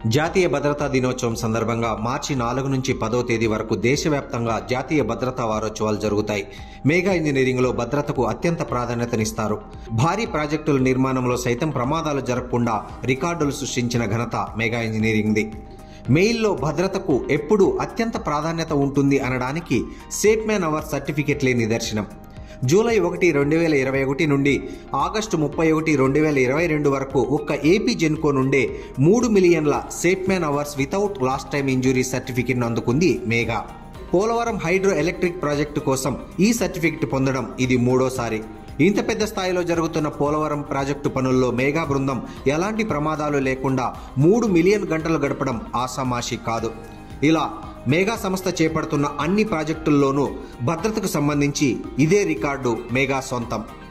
జాతీయ భద్రతా దినోత్సవం సందర్భంగా మార్చి నాలుగు నుంచి పదో తేదీ వరకు దేశవ్యాప్తంగా జాతీయ భద్రతా వారోత్సవాలు జరుగుతాయి మేఘా ఇంజనీరింగ్లో భద్రతకు అత్యంత ప్రాధాన్యతనిస్తారు భారీ ప్రాజెక్టుల నిర్మాణంలో సైతం ప్రమాదాలు జరగకుండా రికార్డులు సృష్టించిన ఘనత మేఘా ఇంజనీరింగ్ది మెయిల్లో భద్రతకు ఎప్పుడూ అత్యంత ప్రాధాన్యత ఉంటుంది అనడానికి సేఫ్మ్యాన్ అవర్ సర్టిఫికెట్లే నిదర్శనం జూలై ఒకటి రెండు వేల ఇరవై ఒకటి నుండి ఆగస్టు ముప్పై ఒకటి రెండు వేల ఇరవై రెండు వరకు ఒక్క ఏపీ జెన్కో నుండే మూడు మిలియన్ల safe man hours without lost time injury సర్టిఫికెట్ను అందుకుంది Megha Polavaram hydro electric project కోసం ఈ సర్టిఫికెట్ పొందడం ఇది మూడోసారి ఇంత పెద్ద స్థాయిలో జరుగుతున్న పోలవరం ప్రాజెక్టు పనుల్లో మేఘా బృందం ఎలాంటి ప్రమాదాలు లేకుండా మూడు మిలియన్ గంటలు గడపడం ఆసామాషి కాదు ఇలా మేఘా సంస్థ చేపడుతున్న అన్ని ప్రాజెక్టుల్లోనూ భద్రతకు సంబంధించి ఇదే రికార్డు మేఘా సొంతం